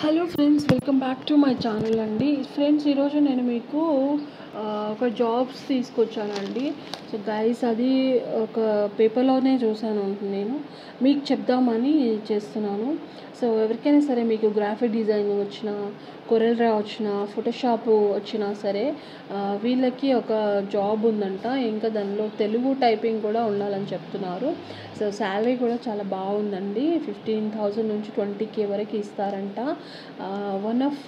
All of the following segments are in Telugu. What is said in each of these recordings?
hello friends welcome back to my channel అండి ఫ్రెండ్స్ ఈరోజు నేను మీకు ఆ, ఒక జాబ్స్ తీసుకొచ్చానండి సో గైస్ అది ఒక పేపర్లోనే చూసాను నేను మీకు చెప్దామని చేస్తున్నాను సో ఎవరికైనా సరే మీకు గ్రాఫిక్ డిజైనింగ్ వచ్చిన కొరెల్ డ్రా వచ్చిన ఫోటోషాప్ వచ్చినా సరే ఆ, వీళ్ళకి ఒక జాబ్ ఉందంట ఇంకా దానిలో తెలుగు టైపింగ్ కూడా ఉండాలని చెప్తున్నారు సో శాలరీ కూడా చాలా బాగుందండి ఫిఫ్టీన్ థౌజండ్ నుంచి ట్వంటీ కే వరకు ఇస్తారంట one of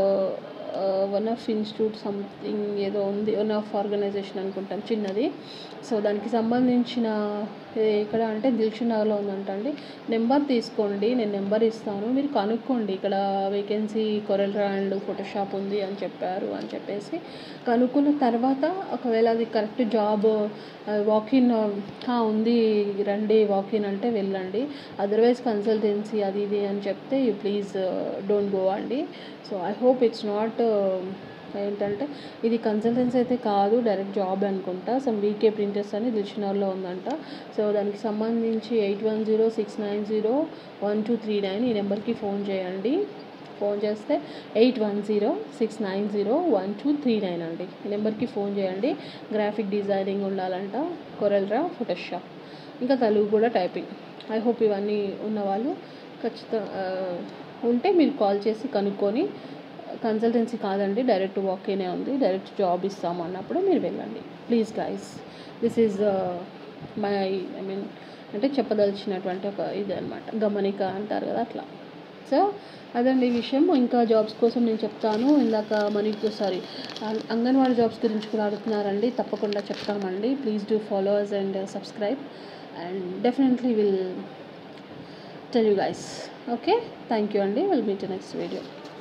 one of institute something ఏదో ఉంది వన్ ఆఫ్ ఆర్గనైజేషన్ అనుకుంటాం చిన్నది సో దానికి సంబంధించిన ఏ- ఎక్కడ అంటే దిల్షన్ నగర్లో ఉందంట అండి నెంబర్ తీసుకోండి నేను నెంబర్ ఇస్తాను మీరు కనుక్కోండి ఇక్కడ వేకెన్సీ కొరెల్ అండ్ ఫోటోషాప్ ఉంది అని చెప్పారు అని చెప్పేసి కనుక్కున్న తర్వాత ఒకవేళ అది కరెక్ట్ జాబ్ వాకిన్ ఉంది రండి వాకిన్ అంటే వెళ్ళండి అదర్వైజ్ కన్సల్టెన్సీ అది ఇది అని చెప్తే యూ ప్లీజ్ డోంట్ గో అండి so I hope it's not ఏంటంటే ఇది కన్సల్టెన్సీ అయితే కాదు డైరెక్ట్ జాబ్ అనుకుంటా సమ్ వీకే ప్రింటర్స్ అని దిల్షనర్లో ఉందంట సో దానికి సంబంధించి eight one zero six nine zero one two three nine ఈ నెంబర్కి ఫోన్ చేయండి ఫోన్ చేస్తే eight one zero six nine zero one two three nine అండి ఈ నెంబర్కి ఫోన్ చేయండి గ్రాఫిక్ డిజైనింగ్ ఉండాలంట కొరెల్రా ఫోటోషాప్ ఇంకా తెలుగు కూడా టైపింగ్ ఐ హోప్ ఇవన్నీ ఉన్నవాళ్ళు ఖచ్చితంగా ఉంటే మీరు కాల్ చేసి కనుక్కొని కన్సల్టెన్సీ కాదండి డైరెక్ట్ వాకేనే ఉంది డైరెక్ట్ జాబ్ ఇస్తాము అన్నప్పుడు మీరు వెళ్ళండి please guys this is my I mean అంటే చెప్పదలిచినటువంటి ఒక ఇది అనమాట గమనిక అంటారు కదా అట్లా సో అదండి ఈ విషయం ఇంకా జాబ్స్ కోసం నేను చెప్తాను ఇందాక మనీ సారీ అంగన్వాడీ జాబ్స్ గురించి కూడా అడుగుతున్నారండి తప్పకుండా చెప్తామండి please do followers and subscribe and definitely will tell you guys okay thank you అండి విల్ మీట్ నెక్స్ట్ వీడియో